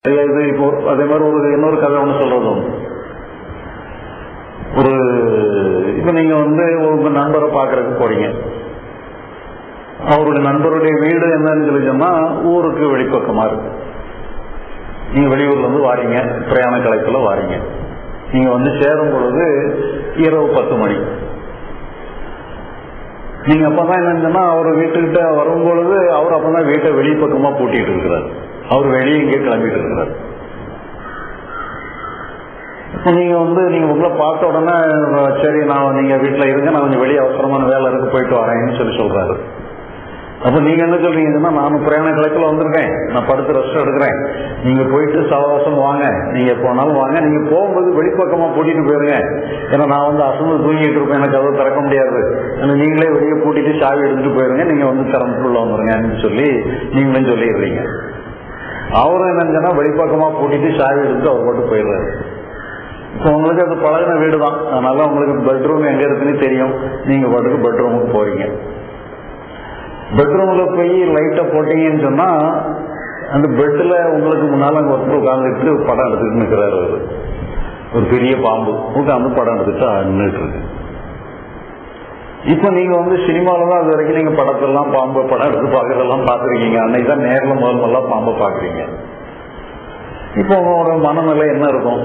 இது இப்போ அதே மாதிரி ஒரு இன்னொரு கதை ஒன்று சொல்றது உண்டு. ஒரு இப்போ நீங்க வந்து உங்க நண்பரை பார்க்கறதுக்கு போறீங்க அவருடைய நண்பருடைய வீடு என்னன்னு சொல்லி சொன்னா ஊருக்கு வெளிப்பக்கமா இருக்கு நீங்க வெளியூர்ல இருந்து வாரீங்க பிரயாண கலைப்புல வாரீங்க நீங்க வந்து சேரும் பொழுது இரவு பத்து மணி நீங்க அப்பதான் என்னன்னா அவர் வீட்டுக்கிட்ட வரும் பொழுது அவர் அப்பதான் வீட்டை வெளி பக்கமா பூட்டிட்டு இருக்கிறார் அவர் வெளியே இங்கே கிளம்பிட்டு இருக்கிறார் இப்ப நீங்க வந்து நீங்க உங்களை பார்த்த உடனே சரி நான் நீங்க வீட்டுல இருங்க நான் கொஞ்சம் வெளியே அவசரமான வேலை இருக்கு போயிட்டு வரேன்னு சொல்லி சொல்றாரு அப்ப நீங்க என்ன சொல்றீங்கன்னா நானும் பிரயாண கலைப்புல வந்திருக்கேன் நான் படுத்து ரெஸ்ட் எடுக்கிறேன் நீங்க போயிட்டு சவகாசம் வாங்க நீங்க போனாலும் வாங்க நீங்க போகும்போது வெளிப்பக்கமா பூட்டிட்டு போயிருங்க ஏன்னா நான் வந்து அசந்து தூங்கிட்டு இருப்பேன் எனக்கு அதை திறக்க முடியாது ஏன்னா நீங்களே வெளியே பூட்டிட்டு சாவி எடுத்துட்டு போயிருங்க நீங்க வந்து திறந்துக்குள்ள வந்துருங்கன்னு சொல்லி நீங்களும் சொல்லிடுறீங்க அவரும் என்னன்னா வெளிப்பக்கமா பூட்டிட்டு சாவி எடுத்துட்டு அவர் பாட்டு போயிடுறாரு இப்போ உங்களுக்கு அது பழகின வீடு தான் அதனால உங்களுக்கு பெட்ரூம் எங்க இருக்குன்னு தெரியும் நீங்க பாட்டுக்கு பெட்ரூமுக்கு போறீங்க பெட்ரூம்ல போய் லைட்டை போட்டீங்கன்னு சொன்னா அந்த பெட்ல உங்களுக்கு முன்னால அங்க ஒருத்தர் உட்காந்துட்டு படம் எடுத்துட்டு நிக்கிறாரு அவரு ஒரு பெரிய பாம்பு உட்காந்து படம் எடுத்துட்டு நின்றுட்டு இருக்கு இப்ப நீங்க வந்து சினிமால தான் அது வரைக்கும் நீங்க படத்தெல்லாம் பாம்பு படம் எடுத்து பாக்குறதெல்லாம் பாக்குறீங்க அன்னைக்கு தான் நேர்ல முதல் முதல்ல பாம்பை பாக்குறீங்க இப்போ உங்களோட மனநிலை என்ன இருக்கும்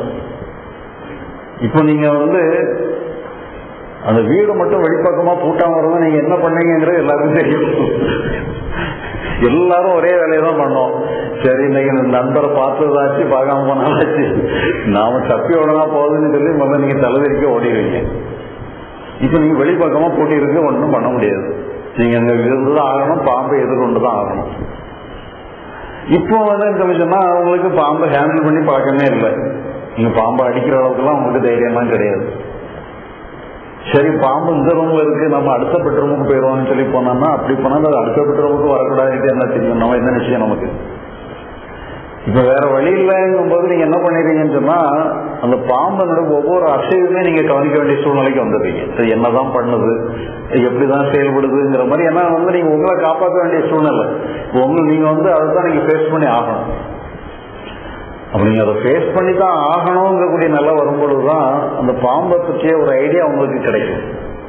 இப்போ நீங்க வந்து அந்த வீடு மட்டும் வெளிப்பக்கமா பூட்டாம வரும்போது நீங்க என்ன பண்ணீங்கிறது எல்லாருக்கும் தெரியும் எல்லாரும் ஒரே வேலையை தான் பண்ணோம் சரி இன்னைக்கு இந்த நண்பரை பார்த்ததாச்சு பார்க்காம போனாலாச்சு நாம தப்பி விடனா போகுதுன்னு சொல்லி முதல்ல நீங்க தலைவரிக்க ஓடிடுவீங்க இப்ப நீங்க வெளிப்பக்கமா பூட்டி இருக்கு ஒன்றும் பண்ண முடியாது நீங்க அங்க இருந்துதான் ஆகணும் பாம்பை எதிர்கொண்டு தான் ஆகணும் இப்போ வந்து சொன்னா உங்களுக்கு பாம்பை ஹேண்டில் பண்ணி பழக்கமே இல்லை நீங்க பாம்பை அடிக்கிற அளவுக்குலாம் உங்களுக்கு தைரியம்லாம் கிடையாது சரி பாம்பு இந்த ரூம்ல இருக்கு நம்ம அடுத்த பெட்ரூமுக்கு போயிடுவோம்னு சொல்லி போனோம்னா அப்படி போனா அது அடுத்த பெட்ரூமுக்கு வரக்கூடாதுன்னு என்ன தெரியும் நம்ம என்ன நிச்சயம் நமக்கு இப்ப வேற வழி இல்லைங்கும் போது நீங்க என்ன பண்ணிடுறீங்கன்னு சொன்னா அந்த பாம்பனோட ஒவ்வொரு அசைவுமே நீங்க கவனிக்க வேண்டிய சூழ்நிலைக்கு வந்துடுறீங்க இது என்னதான் பண்ணுது எப்படிதான் செயல்படுதுங்கிற மாதிரி ஏன்னா வந்து நீங்க உங்களை காப்பாற்ற வேண்டிய சூழ்நிலை உங்க நீங்க வந்து அதை தான் நீங்க ஃபேஸ் பண்ணி ஆகணும் அப்ப நீங்க அதை ஃபேஸ் பண்ணி தான் ஆகணுங்கக்கூடிய நிலை வரும்பொழுதுதான் அந்த பாம்பை பற்றிய ஒரு ஐடியா உங்களுக்கு கிடைக்கும்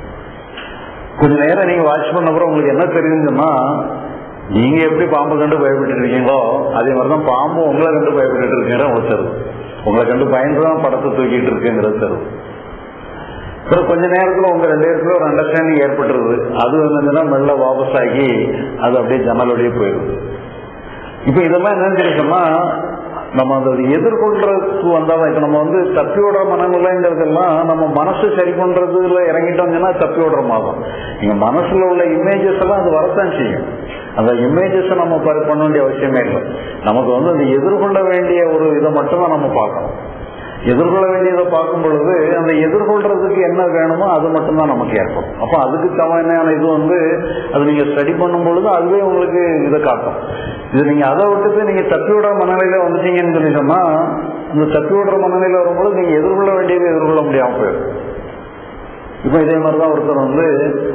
கொஞ்ச நேரம் நீங்க வாட்ச் பண்ண அப்புறம் உங்களுக்கு என்ன தெரியுதுன்னா நீங்க எப்படி பாம்பை கண்டு பயப்பட்டு இருக்கீங்களோ அதே மாதிரிதான் பாம்பு உங்களை கண்டு பயப்பட்டு இருக்குங்கிற உங்களுக்கு தருது உங்களை கண்டு பயந்துதான் படத்தை தூக்கிட்டு இருக்குங்கிறது தருது அப்புறம் கொஞ்ச நேரத்துல உங்க ரெண்டு பேருக்குள்ள ஒரு அண்டர்ஸ்டாண்டிங் ஏற்பட்டுருது அது வந்து மெல்ல வாபஸ் ஆகி அது அப்படியே ஜன்னல் வழியே போயிருது இப்ப இதெல்லாம் என்னன்னு சொல்லி சொன்னா நம்ம அந்த எதிர்கொள்றதுக்கு வந்தாதான் இப்ப நம்ம வந்து தப்பி விடுற மனநிலைங்கிறதெல்லாம் நம்ம மனசு சரி பண்றதுல இறங்கிட்டோம்னா தப்பி விடுற மாதிரி நீங்க மனசுல உள்ள இமேஜஸ் எல்லாம் அது வரத்தான் செய்யும் அந்த இமேஜஸ் நம்ம பண்ண வேண்டிய அவசியமே இல்லை நமக்கு வந்து அந்த எதிர்கொள்ள வேண்டிய ஒரு இதை மட்டும்தான் நம்ம பார்க்கணும் எதிர்கொள்ள வேண்டியதை பார்க்கும் பொழுது அந்த எதிர்கொள்றதுக்கு என்ன வேணுமோ அது மட்டும்தான் நமக்கு ஏற்படும் அப்ப அதுக்கு தவணையான இது வந்து அது நீங்க ஸ்டடி பண்ணும் பொழுது அதுவே உங்களுக்கு இதை காட்டும் இது நீங்க அதை விட்டுட்டு நீங்க தப்பி விடுற மனநிலையில வந்துட்டீங்கன்னு சொல்லி சொன்னா அந்த தப்பி விடுற மனநிலையில வரும்போது நீங்க எதிர்கொள்ள வேண்டியது எதிர்கொள்ள முடியாம போயிடும் இப்ப இதே மாதிரிதான் ஒருத்தர் வந்து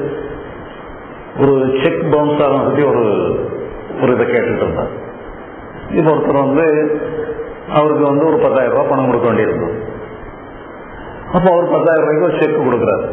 ஒரு செக் பவுன்ஸார பத்தி ஒரு ஒரு இதை கேட்டுட்டு இருந்தார் இப்ப ஒருத்தர் வந்து அவருக்கு வந்து ஒரு பத்தாயிரம் ரூபாய் பணம் கொடுக்க வேண்டியிருந்தது அப்போ அவர் பத்தாயிரம் ரூபாய்க்கு ஒரு செக் கொடுக்குறாரு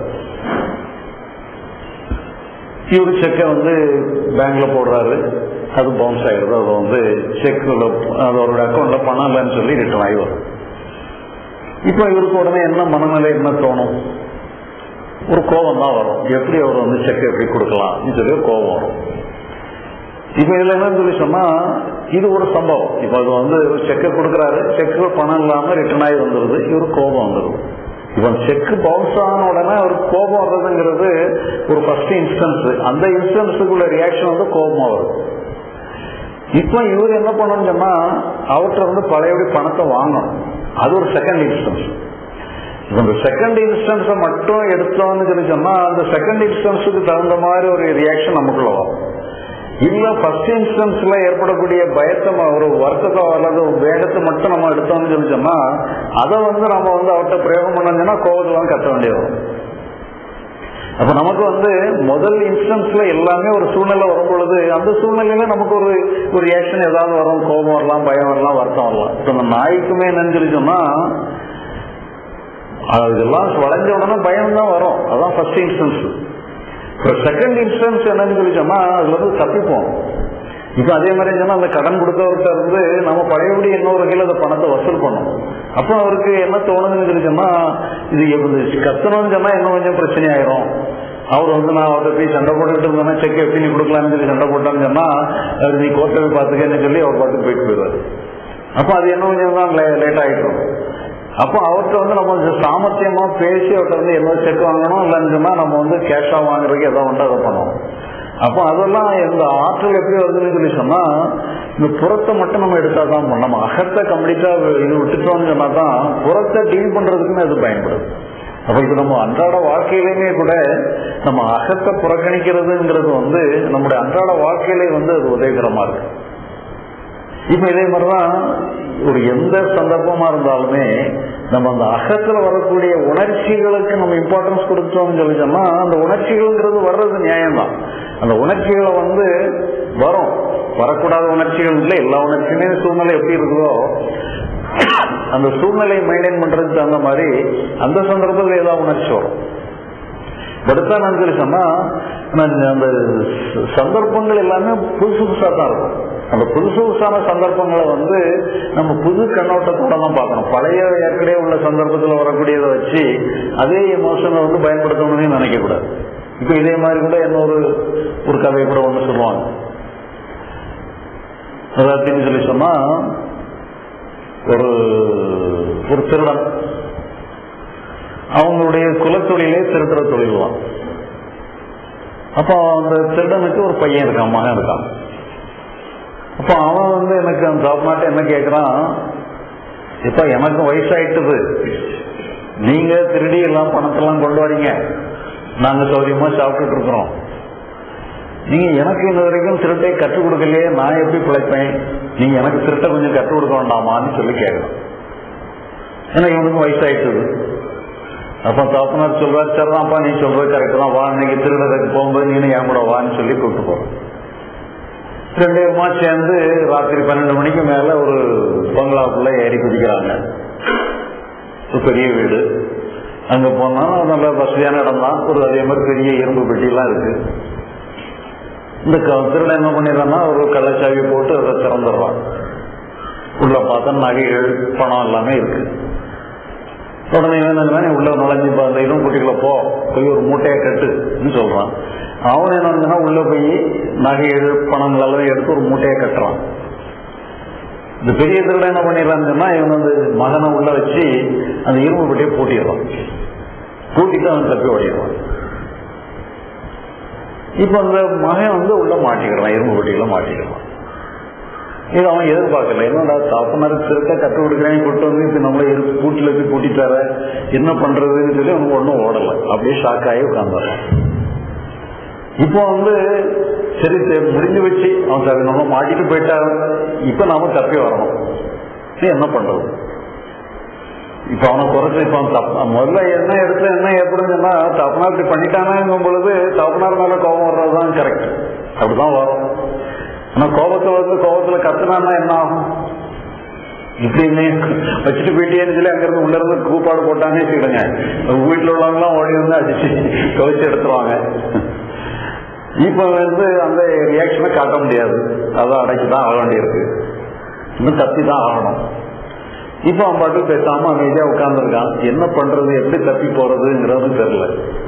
இவரு செக்கை வந்து பேங்க்ல போடுறாரு அது பவுன்ஸ் ஆயிடுது அது வந்து செக்கில் அது அவருடைய அக்கௌண்ட்ல பணம் இல்லைன்னு சொல்லி ரிட்டர்ன் ஆகி வரும் இப்போ இவருக்கு உடனே என்ன மனநிலை என்ன தோணும் ஒரு கோபம் தான் வரும் எப்படி அவர் வந்து செக் எப்படி கொடுக்கலாம்னு சொல்லி ஒரு கோபம் வரும் இப்ப இதுல என்ன சொல்லி சொன்னா இது ஒரு சம்பவம் இப்ப அது வந்து செக்கை கொடுக்கறாரு செக்கு பணம் இல்லாம ரிட்டர்ன் ஆகி வந்துருது இவரு கோபம் வந்துருது இப்ப செக் பவுன்ஸ் ஆன உடனே ஒரு கோபம் வர்றதுங்கிறது ஒரு ஃபர்ஸ்ட் இன்ஸ்டன்ஸ் அந்த இன்ஸ்டன்ஸுக்குள்ள ரியாக்ஷன் வந்து கோபமா வரும் இப்ப இவர் என்ன பண்ணணும்னு சொன்னா அவர்கிட்ட வந்து பழையபடி பணத்தை வாங்கணும் அது ஒரு செகண்ட் இன்ஸ்டன்ஸ் இந்த செகண்ட் இன்ஸ்டன்ஸை மட்டும் எடுத்தோம்னு சொல்லி சொன்னா அந்த செகண்ட் இன்ஸ்டன்ஸுக்கு தகுந்த மாதிரி ஒரு ரியாக்ஷன் நமக்குள்ள வரும் இல்ல ஃபர்ஸ்ட் இன்ஸ்டன்ஸ்ல ஏற்படக்கூடிய பயத்தை ஒரு வருத்தத்தை அல்லது ஒரு வேகத்தை மட்டும் நம்ம எடுத்தோம்னு சொல்லி சொன்னா அதை வந்து நம்ம வந்து அவர்கிட்ட பிரயோகம் பண்ணோம்னா கோவத்தெல்லாம் கத்த வேண்டியது வரும் அப்ப நமக்கு வந்து முதல் இன்ஸ்டன்ஸ்ல எல்லாமே ஒரு சூழ்நிலை வரும் பொழுது அந்த சூழ்நிலையில நமக்கு ஒரு ஒரு ரியாக்ஷன் ஏதாவது வரும் கோபம் வரலாம் பயம் வரலாம் வருத்தம் வரலாம் இப்ப இந்த நாய்க்குமே என்னன்னு சொல்லி சொன்னா அதெல்லாம் வளைஞ்ச உடனே பயம் தான் வரும் அதான் ஃபர்ஸ்ட் இன்ஸ்டன்ஸ் இப்போ செகண்ட் இன்ஸ்டன்ஸ் என்னன்னு சொல்லி சொன்னா அதுல இருந்து தப்பிப்போம் இப்ப அதே மாதிரி சொன்னா அந்த கடன் கொடுத்தவர்கிட்ட இருந்து நம்ம பழையபடி இன்னொரு வகையில் அந்த பணத்தை வசூல் பண்ணோம் அப்போ அவருக்கு என்ன தோணுதுன்னு சொல்லி சொன்னா இது எப்படி கத்தணும்னு சொன்னா இன்னும் கொஞ்சம் பிரச்சனை ஆயிரும் அவர் வந்து நான் அவர்கிட்ட போய் சண்டை போட்டுக்கிட்டு இருந்தேன்னா செக் எப்படி நீ கொடுக்கலாம்னு சொல்லி சண்டை போட்டான்னு சொன்னா அவர் நீ கோர்ட்டை போய் பார்த்துக்கன்னு சொல்லி அவர் பாட்டுக்கு போயிட்டு போயிடுவார் அப்போ அது இன்னும் கொஞ்சம் தான் லேட் ஆயிடும் அப்போ அவர்கிட்ட வந்து நம்ம கொஞ்சம் சாமர்த்தியமா பேசி அவர்கிட்ட வந்து என்ன செக் வாங்கணும் இல்லைன்னு சொன்னா நம்ம வந்து கேஷா வாங்குறதுக்கு எதோ ஒன்று அதை பண்ணுவோம் அப்போ அதெல்லாம் இந்த ஆற்றல் எப்படி வருதுன்னு சொல்லி சொன்னா இந்த புறத்தை மட்டும் நம்ம எடுத்தா தான் பண்ணணும். நம்ம அகத்தை கம்ப்ளீட்டா இது விட்டுட்டோம்னு சொன்னா தான் புறத்தை டீல் பண்றதுக்குமே அது பயன்படுது அப்ப இப்ப நம்ம அன்றாட வாழ்க்கையிலுமே கூட நம்ம அகத்தை புறக்கணிக்கிறதுங்கிறது வந்து நம்முடைய அன்றாட வாழ்க்கையிலே வந்து அது உதவிகரமா இருக்கு இப்ப இதே மாதிரிதான் ஒரு எந்த சந்தர்ப்பமா இருந்தாலுமே நம்ம அந்த அகத்துல வரக்கூடிய உணர்ச்சிகளுக்கு நம்ம இம்பார்ட்டன்ஸ் கொடுத்தோம்னு சொல்லி சொன்னா அந்த உணர்ச்சிகள்ங்கிறது வர்றது நியாயம்தான் அந்த உணர்ச்சிகளை வந்து வரும் வரக்கூடாத உணர்ச்சிகள் இல்லை எல்லா உணர்ச்சியுமே சூழ்நிலை எப்படி இருக்குதோ அந்த சூழ்நிலையை மெயின்டைன் பண்றதுக்கு தகுந்த மாதிரி அந்த சந்தர்ப்பத்தில் ஏதாவது உணர்ச்சி வரும் படுத்தா நான் சொல்லி சொன்னா நான் அந்த சந்தர்ப்பங்கள் எல்லாமே புதுசு புதுசா தான் இருக்கும் அந்த புதுசு புதுசான சந்தர்ப்பங்களை வந்து நம்ம புது கண்ணோட்டத்தோட தான் பார்க்கணும் பழைய ஏற்கனவே உள்ள சந்தர்ப்பத்தில் வரக்கூடியதை வச்சு அதே எமோஷனை வந்து பயன்படுத்தணும்னு நினைக்க கூடாது இப்ப இதே மாதிரி கூட இன்னொரு ஒரு கதையை கூட ஒன்று சொல்லுவாங்க அதாச்சுன்னு சொல்லி சொன்னா ஒரு ஒரு திருடன் அவங்களுடைய குலத்தொழிலே திருடுற தொழில் தான் அப்போ அந்த திருடனுக்கு ஒரு பையன் இருக்கான் மகன் இருக்கான் அப்போ அவன் வந்து எனக்கு அந்த ஜாப்மாட்ட என்ன கேட்குறான் இப்ப எனக்கு வயசாயிட்டுது நீங்க திருடி எல்லாம் பணத்தெல்லாம் கொண்டு வரீங்க நாங்க சௌரியமா சாப்பிட்டுட்டு இருக்கிறோம் நீங்க எனக்கு இந்த வரைக்கும் திருட்டை கற்றுக் கொடுக்கலையே நான் எப்படி பிழைப்பேன் நீங்க எனக்கு திருட்டை கொஞ்சம் கற்றுக் கொடுக்க வேண்டாமான்னு சொல்லி கேட்கணும் ஏன்னா இவனுக்கும் வயசாயிட்டுது அப்ப தாப்பனார் சொல்றாரு சரிதான்ப்பா நீ சொல்றது கரெக்ட் தான் வா இன்னைக்கு திருடருக்கு போகும்போது நீனு என் கூட வான்னு சொல்லி கூப்பிட்டு போறோம் ரெண்டு பேருமா சேர்ந்து ராத்திரி பன்னெண்டு மணிக்கு மேல ஒரு பங்களாவுக்குள்ள ஏறி குதிக்கிறாங்க ஒரு பெரிய வீடு அங்க போனா நல்ல வசதியான இடம் தான் ஒரு அதே மாதிரி பெரிய இரும்பு பெட்டியெல்லாம் இருக்கு இந்த க- திருடன் என்ன பண்ணிடுறான்னா ஒரு கள்ளச்சாவி போட்டு அதை திறந்துடுறான் உள்ள பார்த்தா நகைகள் பணம் எல்லாமே இருக்கு உடனே வேணும்னா நீ உள்ள நுழைஞ்சு பா- அந்த இரும்பு பெட்டிக்குள்ள போ போய் ஒரு மூட்டையை கட்டுன்னு சொல்றான் அவன் என்ன பண்ணா உள்ள போய் நகைகள் பணங்கள் எல்லாம் எடுத்து ஒரு மூட்டையை கட்டுறான் இந்த பெரிய திருடன் என்ன பண்ணிடுறான்னு சொன்னா இவன் வந்து மகனை உள்ள வச்சு அந்த இரும்பு பெட்டியை பூட்டிடுறான் பூட்டிட்டு அவன் தப்பி ஓடிடுறான் இப்ப அந்த மகன் வந்து உள்ள மாட்டிக்கிறான் இரும்பு பெட்டியில மாட்டிக்கிறான் இது அவன் எதிர்பார்க்கல என்னடா தாப்பனாருக்கு திருக்க கட்டு கொடுக்குறேன் கொண்டு வந்து இப்ப நம்மள இரு பூட்டில போய் பூட்டிட்டார என்ன பண்றதுன்னு சொல்லி அவனுக்கு ஒன்றும் ஓடல அப்படியே ஷாக் ஆகி உட்கார்ந்துறான் இப்போ வந்து சரி சரி, முடிஞ்சு வச்சு அவன் சரி நம்ம மாட்டிட்டு போயிட்டாரு இப்ப நாம தப்பி வரணும் நீ என்ன பண்றது இப்ப அவனை குறைச்சு இப்ப அவன் தப்பு முதல்ல என்ன இடத்துல என்ன ஏற்படுதுன்னா தப்புனார் இப்படி பண்ணிட்டானாங்கும் பொழுது தப்புனார் மேல கோபம் வர்றதுதான் கரெக்ட் அப்படிதான் வரும் ஆனா கோபத்துல வந்து கோபத்துல கத்துனான்னா என்ன ஆகும் இப்படி நீ வச்சுட்டு போயிட்டேன்னு சொல்லி அங்கிருந்து உள்ள இருந்து கூப்பாடு போட்டாங்கன்னு வச்சுக்கிடுங்க வீட்டுல உள்ளவங்களாம் ஓடி வந்து அடிச்சு துவைச்சு எடுத்துருவாங்க இப்ப வந்து அந்த ரியாக்ஷனை காட்ட முடியாது அதை அடைச்சுதான் ஆக வேண்டியிருக்கு இன்னும் தப்பி தான் ஆகணும் இப்ப அவன் பாட்டு பேசாம அமைதியா உட்கார்ந்துருக்கான் என்ன பண்றது எப்படி தப்பி போறதுங்கிறது தெரியல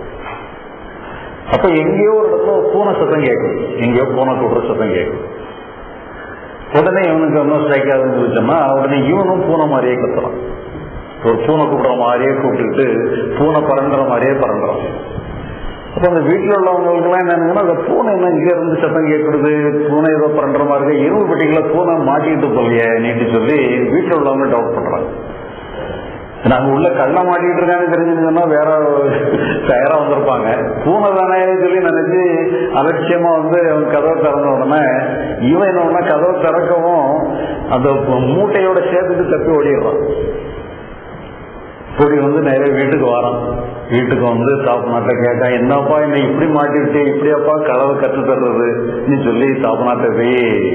அப்ப எங்கேயோ ஒரு இடத்துல ஒரு பூனை சத்தம் கேட்கும் எங்கேயோ பூனை கூட்டுற சத்தம் கேட்கும் உடனே இவனுக்கு ஒன்றும் ஸ்ட்ரைக் ஆகுதுன்னு சொல்லிச்சோம்னா உடனே இவனும் பூனை மாதிரியே கத்துறான் ஒரு பூனை கூப்பிடுற மாதிரியே கூப்பிட்டுட்டு பூனை பறந்துற மாதிரியே பறந்துறான் அப்ப அந்த வீட்டுல உள்ளவங்களுக்கு எல்லாம் என்னன்னா அந்த பூனை என்ன இங்க இருந்து சத்தம் கேட்கறது பூனை ஏதோ பண்ற மாதிரி இருக்கு இரும்பு பெட்டிகளை பூனை மாட்டிக்கிட்டு போலையே நீட்டு சொல்லி வீட்டுல உள்ளவங்க டவுட் பண்றாங்க நாங்க உள்ள கள்ள மாட்டிக்கிட்டு இருக்கான்னு தெரிஞ்சுன்னா வேற தயாரா வந்திருப்பாங்க பூனை தானே சொல்லி நினைச்சு அலட்சியமா வந்து அவன் கதவை திறந்த உடனே இவன் என்ன பண்ணா கதவை திறக்கவும் அந்த மூட்டையோட சேர்த்துட்டு தப்பி ஓடிடுறான் ஓடி வந்து நேரே வீட்டுக்கு வரான் வீட்டுக்கு வந்து தாப்பனாட்ட கேட்க என்னப்பா என்னை இப்படி மாட்டிவிட்டு இப்படியாப்பா களவை கற்று தர்றது நீ சொல்லி தாப்பனாட்ட போய்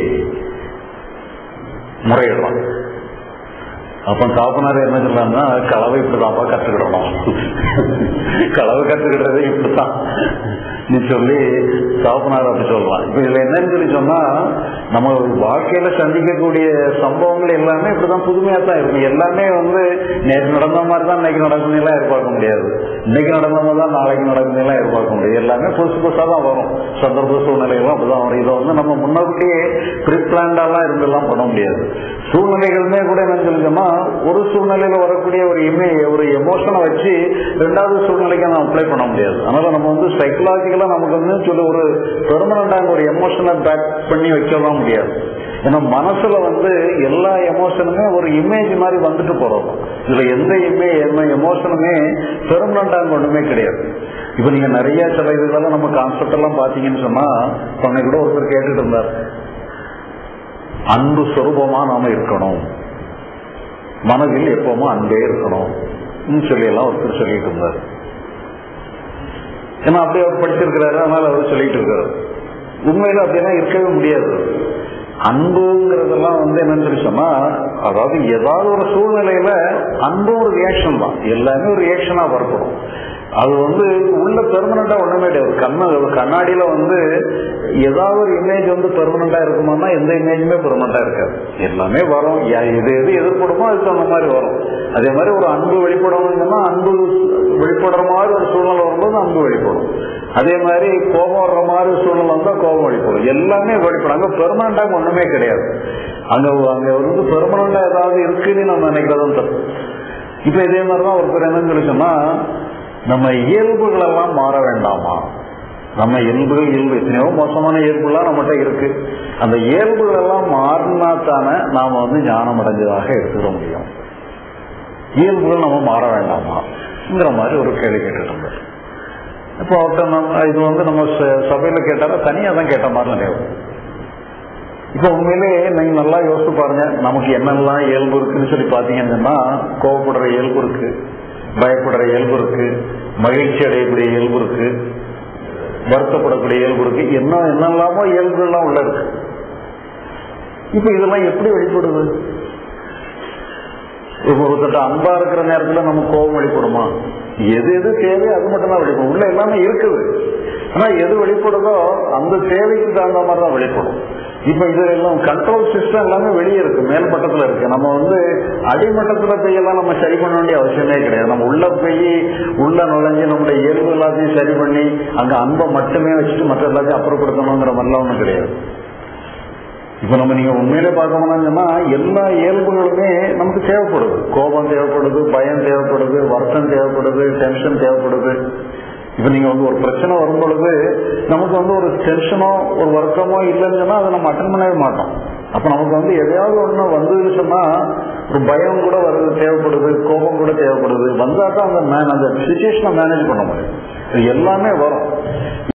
முறையிடுறான் அப்ப தாப்பனார் என்ன சொல்றாருன்னா களவை இப்படிதான்ப்பா கற்றுக்கிடணும் களவை கற்றுக்கிடுறதே இப்படித்தான் நீ சொல்லி தாப்பனார் அப்படி சொல்லலாம் இப்ப இதுல என்னன்னு சொல்லி சொன்னா நம்ம வாழ்க்கையில சந்திக்கக்கூடிய சம்பவங்கள் எல்லாமே இப்படிதான் புதுமையா தான் இருக்கும் எல்லாமே வந்து நேற்று நடந்த மாதிரி தான் இன்னைக்கு நடக்கும் எல்லாம் எதிர்பார்க்க முடியாது இன்னைக்கு நடந்த மாதிரி தான் நாளைக்கு நடக்கும் எல்லாம் எதிர்பார்க்க முடியாது எல்லாமே புதுசு புதுசா தான் வரும் சந்தர்ப்ப சூழ்நிலைகளும் அப்படிதான் வரும் இதை வந்து நம்ம முன்னாடியே ப்ரிப்ளான்டாலாம் இருந்தெல்லாம் பண்ண முடியாது சூழ்நிலைகளுமே கூட என்ன சொல்லிச்சோம்னா ஒரு சூழ்நிலையில வரக்கூடிய ஒரு இமே ஒரு எமோஷனை வச்சு ரெண்டாவது சூழ்நிலைக்கு நம்ம அப்ளை பண்ண முடியாது அதனால நம்ம வந்து சைக்கலாஜிக்கலா நமக்கு வந்து சொல்லி ஒரு பெர்மனண்டாக ஒரு எமோஷனை பேக் பண்ணி வைக்கலாம் முடியாது ஏன்னா மனசுல வந்து எல்லா எமோஷனுமே ஒரு இமேஜ் மாதிரி வந்துட்டு போறோம் இதுல எந்த இமே எமோஷனுமே பெர்மனண்டாக ஒண்ணுமே கிடையாது இப்ப நீங்க நிறைய சில இதுகளெல்லாம் நம்ம கான்செப்ட் எல்லாம் பாத்தீங்கன்னு சொன்னா சொன்ன கூட ஒருத்தர் கேட்டுட்டு இருந்தார் அன்பு சொரூபமா நாம இருக்கணும் மனதில் எப்பவுமே அன்பே இருக்கணும் சொல்லி எல்லாம் ஒருத்தர் சொல்லிட்டு இருந்தார் ஏன்னா அப்படி அவர் படிச்சிருக்கிறாரு அதனால அவர் சொல்லிட்டு இருக்காரு உண்மையில அப்படியெல்லாம் இருக்கவே முடியாது அன்புங்கிறதெல்லாம் வந்து என்னன்னு சொல்லி சொன்னா அதாவது ஏதாவது ஒரு சூழ்நிலையில அன்பு ஒரு ரியாக்ஷன் தான் எல்லாமே ஒரு ரியாக்ஷனா வரப்படும் அது வந்து உள்ள பெர்மனண்டா ஒண்ணுமே கிடையாது கண்ண கண்ணாடியில வந்து ஏதாவது ஒரு இமேஜ் வந்து பெர்மனண்டா இருக்குமானா எந்த இமேஜுமே பெர்மனண்டா இருக்காது எல்லாமே வரும் எது எது எதிர்படுமோ அதுக்கு அந்த மாதிரி வரும் அதே மாதிரி ஒரு அன்பு வெளிப்படணும்னா அன்பு வெளிப்படுற மாதிரி ஒரு சூழ்நிலை வரும்போது அன்பு வெளிப்படும் அதே மாதிரி கோபம் வர்ற மாதிரி சூழ்நிலை வந்தா கோபம் வெளிப்படும் எல்லாமே வெளிப்படும் அங்க பெர்மனண்டா ஒண்ணுமே கிடையாது அங்க அங்க வந்து பெர்மனண்டா ஏதாவது இருக்குன்னு நம்ம நினைக்கிறதும் தப்பு இப்ப இதே மாதிரிதான் ஒருத்தர் என்னன்னு சொல்லி சொன்னா நம்ம இயல்புகள் எல்லாம் மாற வேண்டாமா நம்ம இயல்புகள் இயல்பு எத்தனையோ மோசமான இயல்புலாம் நம்மகிட்ட இருக்கு அந்த இயல்புகள் எல்லாம் மாறினா தானே நாம வந்து ஞானம் அடைஞ்சதாக எடுத்துக்க முடியும் இயல்புகள் நம்ம மாற வேண்டாமாங்கிற மாதிரி ஒரு கேள்வி கேட்டுட்டு இருந்தார் இப்போ அவர்கிட்ட நம்ம இது வந்து நம்ம சபையில கேட்டாலும் தனியா தான் கேட்ட மாதிரி நினைவு இப்ப உண்மையிலே நீங்க நல்லா யோசிச்சு பாருங்க நமக்கு என்னெல்லாம் இயல்பு இருக்குன்னு சொல்லி பாத்தீங்கன்னா கோவப்படுற இயல்பு இருக்கு பயப்படுற இயல்பு இருக்கு மகிழ்ச்சி அடையக்கூடிய இயல்பு இருக்கு வருத்தப்படக்கூடிய இயல்பு இருக்கு என்ன என்னெல்லாமோ இயல்புகள்லாம் உள்ள இருக்கு இப்ப இதெல்லாம் எப்படி வெளிப்படுது இப்ப ஒருத்தட்ட அன்பா இருக்கிற நேரத்துல நம்ம கோபம் வெளிப்படுமா எது எது தேவை அது மட்டும் தான் வெளிப்படும் உள்ள எல்லாமே இருக்குது ஆனா எது வெளிப்படுதோ அந்த தேவைக்கு தகுந்த மாதிரி தான் வெளிப்படும் இப்ப இது எல்லாம் கண்ட்ரோல் சிஸ்டம் எல்லாமே வெளியே இருக்கு மேல் மட்டத்துல இருக்கு நம்ம வந்து அடிமட்டத்துல போயெல்லாம் நம்ம சரி பண்ண வேண்டிய அவசியமே கிடையாது நம்ம உள்ள போய் உள்ள நுழைஞ்சு நம்முடைய இயல்பு எல்லாத்தையும் சரி பண்ணி அங்க அன்பை மட்டுமே வச்சுட்டு மற்ற எல்லாத்தையும் அப்புறப்படுத்தணுங்கிற மாதிரிலாம் ஒண்ணும் கிடையாது இப்ப நம்ம நீங்க உண்மையிலே பார்க்கணும்னா சொன்னா எல்லா இயல்புகளுமே நமக்கு தேவைப்படுது கோபம் தேவைப்படுது பயம் தேவைப்படுது வருத்தம் தேவைப்படுது டென்ஷன் தேவைப்படுது இப்ப நீங்க வந்து ஒரு பிரச்சனை வரும் பொழுது நமக்கு வந்து ஒரு டென்ஷனோ ஒரு வருத்தமோ இல்லைன்னு சொன்னா அதை நம்ம அட்டன் பண்ணவே மாட்டோம் அப்ப நமக்கு வந்து எதையாவது ஒண்ணு வந்ததுன்னு சொன்னா ஒரு பயம் கூட வருது தேவைப்படுது கோபம் கூட தேவைப்படுது வந்தா தான் அந்த man- அந்த சுச்சுவேஷனை மேனேஜ் பண்ண முடியும் இது எல்லாமே வரும்